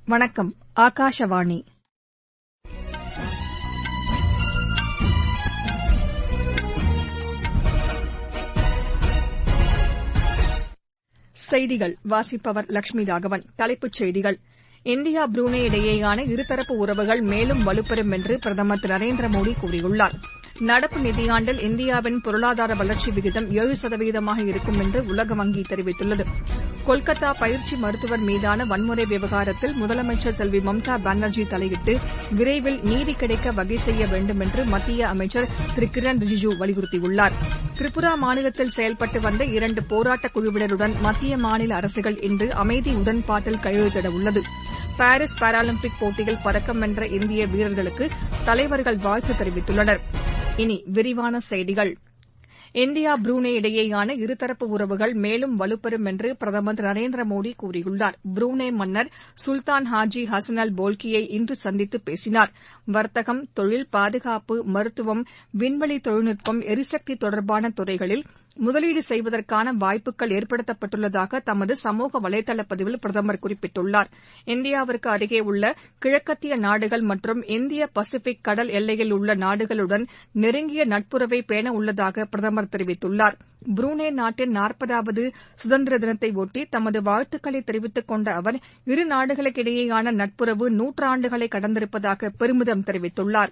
வணக்கம் ஆகாஷவாணி செய்திகள் வாசிப்பவர் லட்சுமி ராகவன் தலைப்புச் செய்திகள் இந்தியா புரூனே இடையேயான இருதரப்பு உறவுகள் மேலும் வலுப்பெறும் என்று பிரதமர் திரு நரேந்திர மோடி கூறியுள்ளார் நடப்பு நிதியாண்டில் இந்தியாவின் பொருளாதார வளர்ச்சி விகிதம் ஏழு சதவீதமாக இருக்கும் என்று உலக வங்கி தெரிவித்துள்ளது கொல்கத்தா பயிற்சி மருத்துவர் மீதான வன்முறை விவகாரத்தில் முதலமைச்சர் செல்வி மம்தா பானர்ஜி தலையிட்டு விரைவில் நீதி கிடைக்க வகை செய்ய வேண்டும் என்று மத்திய அமைச்சர் திரு கிரண் ரிஜிஜூ வலியுறுத்தியுள்ளார் திரிபுரா மாநிலத்தில் செயல்பட்டு வந்த இரண்டு போராட்டக் குழுவினருடன் மத்திய மாநில அரசுகள் இன்று அமைதி உடன்பாட்டில் கையெழுத்திட உள்ளது பாரீஸ் பாராலிம்பிக் போட்டியில் பதக்கம் வென்ற இந்திய வீரர்களுக்கு தலைவர்கள் வாழ்த்து தெரிவித்துள்ளனர் இனி விரிவான செய்திகள் இந்தியா புரூனே இடையேயான இருதரப்பு உறவுகள் மேலும் வலுப்பெறும் என்று பிரதமர் திரு நரேந்திர மோடி கூறியுள்ளார் புரூனே மன்னர் சுல்தான் ஹாஜி ஹசன் அல் போல்கியை இன்று சந்தித்து பேசினார் வர்த்தகம் தொழில் பாதுகாப்பு மருத்துவம் விண்வெளி தொழில்நுட்பம் எரிசக்தி தொடர்பான துறைகளில் முதலீடு செய்வதற்கான வாய்ப்புகள் ஏற்படுத்தப்பட்டுள்ளதாக தமது சமூக வலைதள பதிவில் பிரதமர் குறிப்பிட்டுள்ளார் இந்தியாவிற்கு அருகே உள்ள கிழக்கத்திய நாடுகள் மற்றும் இந்திய பசிபிக் கடல் எல்லையில் உள்ள நாடுகளுடன் நெருங்கிய நட்புறவை பேண உள்ளதாக பிரதமர் தெரிவித்துள்ளார் புரூனே நாட்டின் நாற்பதாவது சுதந்திர தினத்தையொட்டி தமது வாழ்த்துக்களை தெரிவித்துக் கொண்ட அவர் இரு நாடுகளுக்கிடையேயான நட்புறவு நூற்றாண்டுகளை கடந்திருப்பதாக பெருமிதம் தெரிவித்துள்ளாா்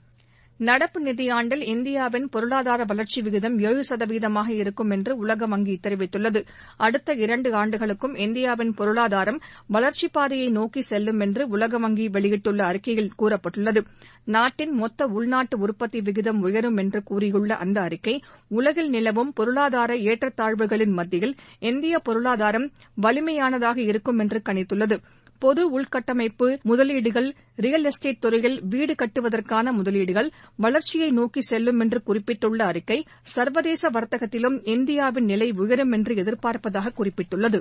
நடப்பு நிதியாண்டில் இந்தியாவின் பொருளாதார வளர்ச்சி விகிதம் ஏழு சதவீதமாக இருக்கும் என்று உலக வங்கி தெரிவித்துள்ளது அடுத்த இரண்டு ஆண்டுகளுக்கும் இந்தியாவின் பொருளாதாரம் வளர்ச்சிப் பாதையை நோக்கி செல்லும் என்று உலக வங்கி வெளியிட்டுள்ள அறிக்கையில் கூறப்பட்டுள்ளது நாட்டின் மொத்த உள்நாட்டு உற்பத்தி விகிதம் உயரும் என்று கூறியுள்ள அந்த அறிக்கை உலகில் நிலவும் பொருளாதார ஏற்றத்தாழ்வுகளின் மத்தியில் இந்திய பொருளாதாரம் வலிமையானதாக இருக்கும் என்று கணித்துள்ளது பொது உள்கட்டமைப்பு முதலீடுகள் ரியல் எஸ்டேட் துறையில் வீடு கட்டுவதற்கான முதலீடுகள் வளர்ச்சியை நோக்கி செல்லும் என்று குறிப்பிட்டுள்ள அறிக்கை சர்வதேச வர்த்தகத்திலும் இந்தியாவின் நிலை உயரும் என்று எதிர்பார்ப்பதாக குறிப்பிட்டுள்ளது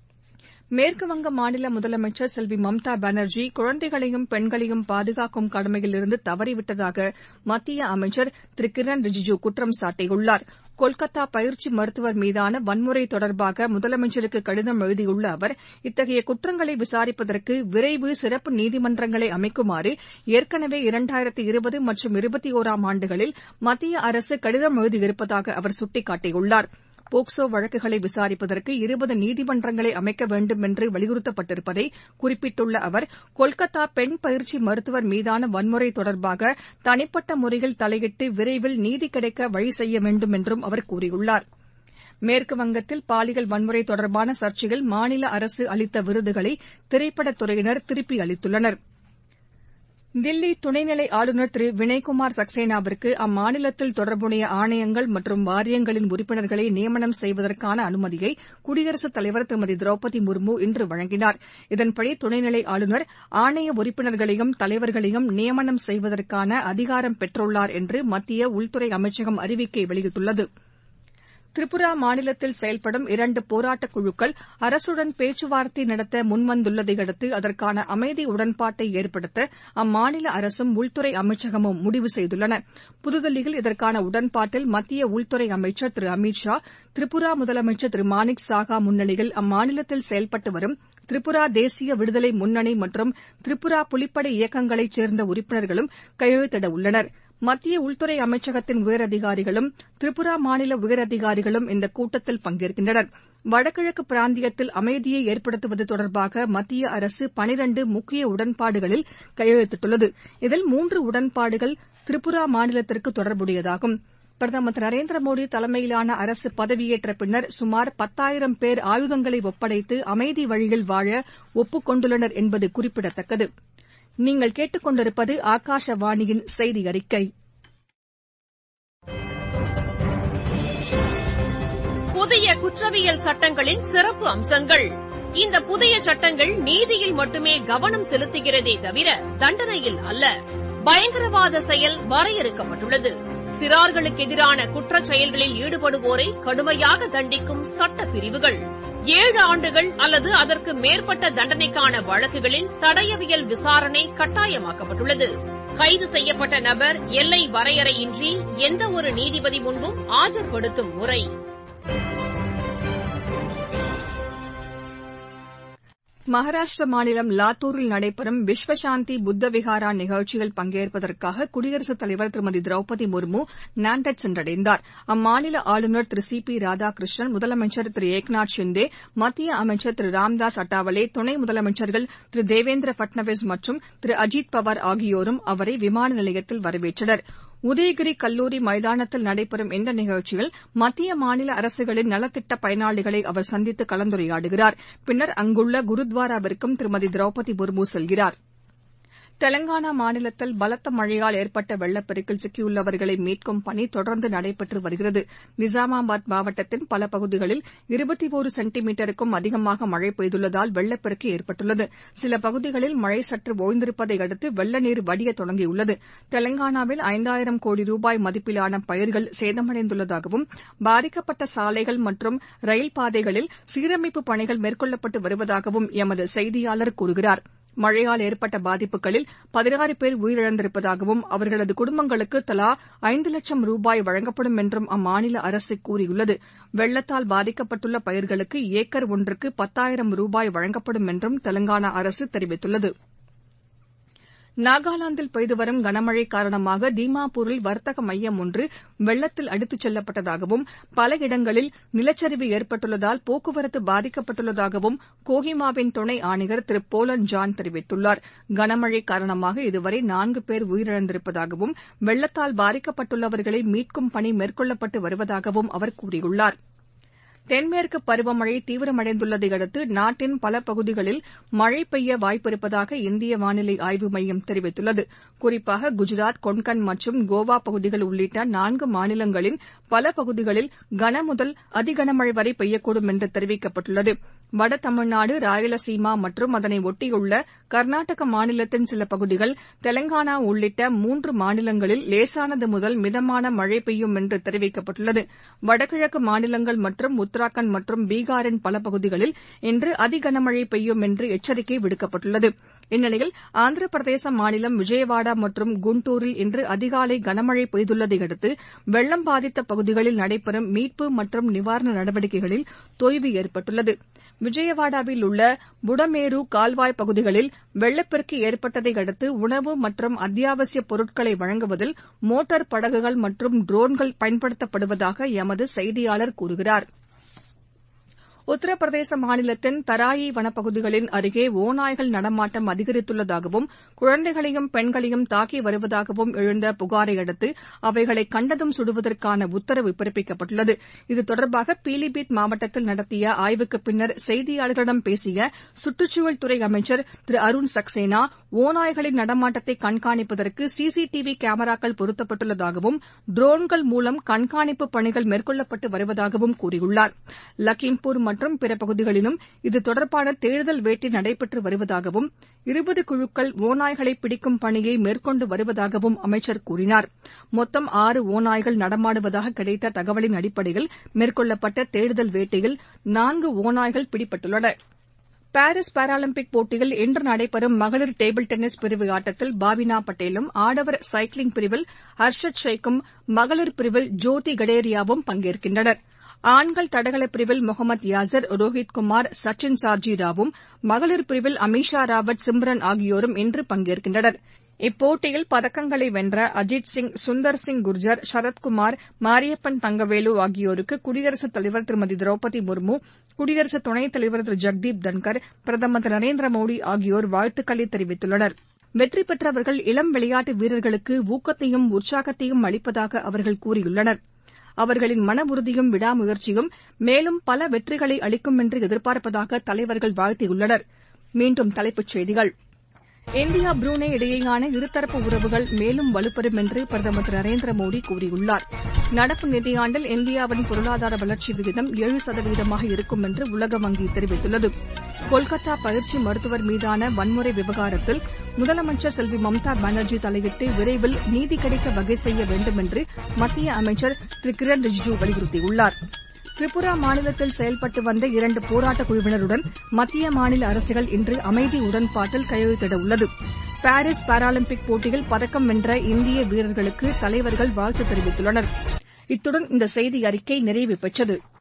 மேற்குவங்க மாநில முதலமைச்சர் செல்வி மம்தா பானர்ஜி குழந்தைகளையும் பெண்களையும் பாதுகாக்கும் கடமையிலிருந்து தவறிவிட்டதாக மத்திய அமைச்சர் திரு கிரண் ரிஜிஜூ குற்றம் சாட்டியுள்ளார் கொல்கத்தா பயிற்சி மருத்துவர் மீதான வன்முறை தொடர்பாக முதலமைச்சருக்கு கடிதம் எழுதியுள்ள அவர் இத்தகைய குற்றங்களை விசாரிப்பதற்கு விரைவு சிறப்பு நீதிமன்றங்களை அமைக்குமாறு ஏற்கனவே இரண்டாயிரத்து இருபது மற்றும் இருபத்தி ஒராம் ஆண்டுகளில் மத்திய அரசு கடிதம் எழுதியிருப்பதாக அவர் சுட்டிக்காட்டியுள்ளார் போக்சோ வழக்குகளை விசாரிப்பதற்கு இருபது நீதிமன்றங்களை அமைக்க வேண்டும் என்று வலியுறுத்தப்பட்டிருப்பதை குறிப்பிட்டுள்ள அவர் கொல்கத்தா பெண் பயிற்சி மருத்துவர் மீதான வன்முறை தொடர்பாக தனிப்பட்ட முறையில் தலையிட்டு விரைவில் நீதி கிடைக்க வழி செய்ய வேண்டும் என்றும் அவர் கூறியுள்ளார் மேற்குவங்கத்தில் பாலியல் வன்முறை தொடர்பான சர்ச்சையில் மாநில அரசு அளித்த விருதுகளை திரைப்படத் துறையினர் திருப்பி அளித்துள்ளனா் தில்லி துணைநிலை ஆளுநர் திரு வினய்குமார் சக்சேனாவிற்கு அம்மாநிலத்தில் தொடர்புடைய ஆணையங்கள் மற்றும் வாரியங்களின் உறுப்பினர்களை நியமனம் செய்வதற்கான அனுமதியை குடியரசுத் தலைவர் திருமதி திரௌபதி முர்மு இன்று வழங்கினார் இதன்படி துணைநிலை ஆளுநர் ஆணைய உறுப்பினர்களையும் தலைவர்களையும் நியமனம் செய்வதற்கான அதிகாரம் பெற்றுள்ளார் என்று மத்திய உள்துறை அமைச்சகம் அறிவிக்கை வெளியிட்டுள்ளது திரிபுரா மாநிலத்தில் செயல்படும் இரண்டு போராட்டக் குழுக்கள் அரசுடன் பேச்சுவார்த்தை நடத்த முன்வந்துள்ளதையடுத்து அதற்கான அமைதி உடன்பாட்டை ஏற்படுத்த அம்மாநில அரசும் உள்துறை அமைச்சகமும் முடிவு செய்துள்ளன புதுதில்லியில் இதற்கான உடன்பாட்டில் மத்திய உள்துறை அமைச்சர் திரு அமித் ஷா திரிபுரா முதலமைச்சர் திரு மாணிக் சாகா முன்னிலையில் அம்மாநிலத்தில் செயல்பட்டு வரும் திரிபுரா தேசிய விடுதலை முன்னணி மற்றும் திரிபுரா புலிப்படை இயக்கங்களைச் சேர்ந்த உறுப்பினர்களும் கையெழுத்திட உள்ளனா் மத்திய உள்துறை அமைச்சகத்தின் உயரதிகாரிகளும் திரிபுரா மாநில உயரதிகாரிகளும் இந்த கூட்டத்தில் பங்கேற்கின்றனர் வடகிழக்கு பிராந்தியத்தில் அமைதியை ஏற்படுத்துவது தொடர்பாக மத்திய அரசு பனிரண்டு முக்கிய உடன்பாடுகளில் கையெழுத்திட்டுள்ளது இதில் மூன்று உடன்பாடுகள் திரிபுரா மாநிலத்திற்கு தொடர்புடையதாகும் பிரதமர் திரு நரேந்திர மோடி தலைமையிலான அரசு பதவியேற்ற பின்னர் சுமார் பத்தாயிரம் பேர் ஆயுதங்களை ஒப்படைத்து அமைதி வழியில் வாழ ஒப்புக் கொண்டுள்ளனர் என்பது குறிப்பிடத்தக்கது நீங்கள் கேட்டுக்கொண்டிருப்பது ஆகாஷவாணியின் செய்தி அறிக்கை புதிய குற்றவியல் சட்டங்களின் சிறப்பு அம்சங்கள் இந்த புதிய சட்டங்கள் நீதியில் மட்டுமே கவனம் செலுத்துகிறதே தவிர தண்டனையில் அல்ல பயங்கரவாத செயல் வரையறுக்கப்பட்டுள்ளது சிறார்களுக்கு எதிரான குற்றச் செயல்களில் ஈடுபடுவோரை கடுமையாக தண்டிக்கும் சட்ட பிரிவுகள் ஏழு ஆண்டுகள் அல்லது அதற்கு மேற்பட்ட தண்டனைக்கான வழக்குகளில் தடயவியல் விசாரணை கட்டாயமாக்கப்பட்டுள்ளது கைது செய்யப்பட்ட நபர் எல்லை வரையறையின்றி எந்த ஒரு நீதிபதி முன்பும் ஆஜர்படுத்தும் முறை மகாராஷ்டிர மாநிலம் லாத்தூரில் நடைபெறும் விஸ்வசாந்தி புத்த விஹாரா நிகழ்ச்சியில் பங்கேற்பதற்காக குடியரசுத் தலைவர் திருமதி திரௌபதி முர்மு நான்டெட் சென்றடைந்தார் அம்மாநில ஆளுநர் திரு சி பி ராதாகிருஷ்ணன் முதலமைச்சர் திரு ஏக்நாத் ஷிண்டே மத்திய அமைச்சர் திரு ராம்தாஸ் அட்டாவலே துணை முதலமைச்சர்கள் திரு தேவேந்திர பட்னாவிஸ் மற்றும் திரு அஜித் பவார் ஆகியோரும் அவரை விமான நிலையத்தில் வரவேற்றனர் உதயகிரி கல்லூரி மைதானத்தில் நடைபெறும் இந்த நிகழ்ச்சியில் மத்திய மாநில அரசுகளின் நலத்திட்ட பயனாளிகளை அவர் சந்தித்து கலந்துரையாடுகிறார் பின்னர் அங்குள்ள குருத்வாராவிற்கும் திருமதி திரௌபதி முர்மு செல்கிறார் தெலங்கானா மாநிலத்தில் பலத்த மழையால் ஏற்பட்ட வெள்ளப்பெருக்கில் சிக்கியுள்ளவர்களை மீட்கும் பணி தொடர்ந்து நடைபெற்று வருகிறது நிசாமாபாத் மாவட்டத்தின் பல பகுதிகளில் இருபத்தி ஒரு சென்டிமீட்டருக்கும் அதிகமாக மழை பெய்துள்ளதால் வெள்ளப்பெருக்கு ஏற்பட்டுள்ளது சில பகுதிகளில் மழை சற்று ஒய்ந்திருப்பதை அடுத்து வெள்ள நீர் வடிய தொடங்கியுள்ளது தெலங்கானாவில் ஐந்தாயிரம் கோடி ரூபாய் மதிப்பிலான பயிர்கள் சேதமடைந்துள்ளதாகவும் பாதிக்கப்பட்ட சாலைகள் மற்றும் ரயில் பாதைகளில் சீரமைப்பு பணிகள் மேற்கொள்ளப்பட்டு வருவதாகவும் எமது செய்தியாளர் கூறுகிறார் மழையால் ஏற்பட்ட பாதிப்புகளில் பதினாறு பேர் உயிரிழந்திருப்பதாகவும் அவர்களது குடும்பங்களுக்கு தலா ஐந்து லட்சம் ரூபாய் வழங்கப்படும் என்றும் அம்மாநில அரசு கூறியுள்ளது வெள்ளத்தால் பாதிக்கப்பட்டுள்ள பயிர்களுக்கு ஏக்கர் ஒன்றுக்கு பத்தாயிரம் ரூபாய் வழங்கப்படும் என்றும் தெலங்கானா அரசு தெரிவித்துள்ளது நாகாலாந்தில் பெய்து வரும் கனமழை காரணமாக தீமாப்பூரில் வர்த்தக மையம் ஒன்று வெள்ளத்தில் அடித்துச் செல்லப்பட்டதாகவும் பல இடங்களில் நிலச்சரிவு ஏற்பட்டுள்ளதால் போக்குவரத்து பாதிக்கப்பட்டுள்ளதாகவும் கோஹிமாவின் துணை ஆணையர் திரு போலன் ஜான் தெரிவித்துள்ளார் கனமழை காரணமாக இதுவரை நான்கு பேர் உயிரிழந்திருப்பதாகவும் வெள்ளத்தால் பாதிக்கப்பட்டுள்ளவர்களை மீட்கும் பணி மேற்கொள்ளப்பட்டு வருவதாகவும் அவர் கூறியுள்ளார் தென்மேற்கு பருவமழை தீவிரமடைந்துள்ளதை அடுத்து நாட்டின் பல பகுதிகளில் மழை பெய்ய வாய்ப்பிருப்பதாக இந்திய வானிலை ஆய்வு மையம் தெரிவித்துள்ளது குறிப்பாக குஜராத் கொன்கன் மற்றும் கோவா பகுதிகள் உள்ளிட்ட நான்கு மாநிலங்களின் பல பகுதிகளில் கனமுதல் அதிகனமழை வரை பெய்யக்கூடும் என்று தெரிவிக்கப்பட்டுள்ளது வட தமிழ்நாடு ராயலசீமா மற்றும் அதனை ஒட்டியுள்ள கர்நாடக மாநிலத்தின் சில பகுதிகள் தெலங்கானா உள்ளிட்ட மூன்று மாநிலங்களில் லேசானது முதல் மிதமான மழை பெய்யும் என்று தெரிவிக்கப்பட்டுள்ளது வடகிழக்கு மாநிலங்கள் மற்றும் உத்தராகண்ட் மற்றும் பீகாரின் பல பகுதிகளில் இன்று அதிகனமழை பெய்யும் என்று எச்சரிக்கை விடுக்கப்பட்டுள்ளது இந்நிலையில் ஆந்திர பிரதேச மாநிலம் விஜயவாடா மற்றும் குண்டூரில் இன்று அதிகாலை கனமழை பெய்துள்ளதை அடுத்து வெள்ளம் பாதித்த பகுதிகளில் நடைபெறும் மீட்பு மற்றும் நிவாரண நடவடிக்கைகளில் தொய்வு ஏற்பட்டுள்ளது விஜயவாடாவில் உள்ள புடமேரு கால்வாய் பகுதிகளில் வெள்ளப்பெருக்கு ஏற்பட்டதை அடுத்து உணவு மற்றும் அத்தியாவசியப் பொருட்களை வழங்குவதில் மோட்டார் படகுகள் மற்றும் ட்ரோன்கள் பயன்படுத்தப்படுவதாக எமது செய்தியாளர் கூறுகிறார் உத்தரப்பிரதேச மாநிலத்தின் தராயி வனப்பகுதிகளின் அருகே ஒநாய்கள் நடமாட்டம் அதிகரித்துள்ளதாகவும் குழந்தைகளையும் பெண்களையும் தாக்கி வருவதாகவும் எழுந்த புகாரை அடுத்து அவைகளை கண்டதும் சுடுவதற்கான உத்தரவு பிறப்பிக்கப்பட்டுள்ளது இது தொடர்பாக பீலிபீத் மாவட்டத்தில் நடத்திய ஆய்வுக்கு பின்னர் செய்தியாளர்களிடம் பேசிய சுற்றுச்சூழல் துறை அமைச்சர் திரு அருண் சக்சேனா ஒநாய்களின் நடமாட்டத்தை கண்காணிப்பதற்கு சிசிடிவி கேமராக்கள் பொருத்தப்பட்டுள்ளதாகவும் ட்ரோன்கள் மூலம் கண்காணிப்பு பணிகள் மேற்கொள்ளப்பட்டு வருவதாகவும் கூறியுள்ளார் லக்கிம்பூர் மற்றும் பிற பகுதிகளிலும் இது தொடர்பான தேடுதல் வேட்டை நடைபெற்று வருவதாகவும் இருபது குழுக்கள் ஒநாய்களை பிடிக்கும் பணியை மேற்கொண்டு வருவதாகவும் அமைச்சர் கூறினார் மொத்தம் ஆறு ஒநாய்கள் நடமாடுவதாக கிடைத்த தகவலின் அடிப்படையில் மேற்கொள்ளப்பட்ட தேடுதல் வேட்டையில் நான்கு ஒநாய்கள் பிடிபட்டுள்ளன பாரீஸ் பாராலிம்பிக் போட்டியில் இன்று நடைபெறும் மகளிர் டேபிள் டென்னிஸ் பிரிவு ஆட்டத்தில் பாவினா பட்டேலும் ஆடவர் சைக்கிளிங் பிரிவில் ஹர்ஷத் ஷேக்கும் மகளிர் பிரிவில் ஜோதி கடேரியாவும் பங்கேற்கின்றனர் ஆண்கள் தடகள பிரிவில் முகமது யாசர் ரோஹித் குமார் சச்சின் சார்ஜி ராவும் மகளிர் பிரிவில் அமீஷா ராவத் சிம்ரன் ஆகியோரும் இன்று பங்கேற்கின்றனர் இப்போட்டியில் பதக்கங்களை வென்ற அஜித் சிங் சுந்தர் சிங் குர்ஜர் சரத்குமார் மாரியப்பன் தங்கவேலு ஆகியோருக்கு குடியரசுத் தலைவர் திருமதி திரௌபதி முர்மு குடியரசு துணைத் தலைவர் திரு ஜெக்தீப் தன்கர் பிரதமர் திரு நரேந்திர மோடி ஆகியோர் வாழ்த்துக்களை தெரிவித்துள்ளனர் வெற்றி பெற்றவர்கள் இளம் விளையாட்டு வீரர்களுக்கு ஊக்கத்தையும் உற்சாகத்தையும் அளிப்பதாக அவர்கள் கூறியுள்ளனர் அவர்களின் மன உறுதியும் விடாமுயற்சியும் மேலும் பல வெற்றிகளை அளிக்கும் என்று எதிர்பார்ப்பதாக தலைவர்கள் வாழ்த்தியுள்ளனர் மீண்டும் தலைப்புச் செய்திகள் இந்தியா புரூனே இடையேயான இருதரப்பு உறவுகள் மேலும் வலுப்பெறும் என்று பிரதமர் திரு நரேந்திர மோடி கூறியுள்ளார் நடப்பு நிதியாண்டில் இந்தியாவின் பொருளாதார வளர்ச்சி விகிதம் ஏழு சதவீதமாக இருக்கும் என்று உலக வங்கி தெரிவித்துள்ளது கொல்கத்தா பயிற்சி மருத்துவர் மீதான வன்முறை விவகாரத்தில் முதலமைச்சர் செல்வி மம்தா பானர்ஜி தலையிட்டு விரைவில் நீதி கிடைக்க வகை செய்ய வேண்டும் என்று மத்திய அமைச்சர் திரு கிரண் ரிஜிஜூ வலியுறுத்தியுள்ளார் திரிபுரா மாநிலத்தில் செயல்பட்டு வந்த இரண்டு போராட்டக் குழுவினருடன் மத்திய மாநில அரசுகள் இன்று அமைதி உடன்பாட்டில் கையெழுத்திட உள்ளது பாரீஸ் பாராலிம்பிக் போட்டியில் பதக்கம் வென்ற இந்திய வீரர்களுக்கு தலைவர்கள் வாழ்த்து தெரிவித்துள்ளனர் இத்துடன் இந்த செய்தி அறிக்கை நிறைவு பெற்றது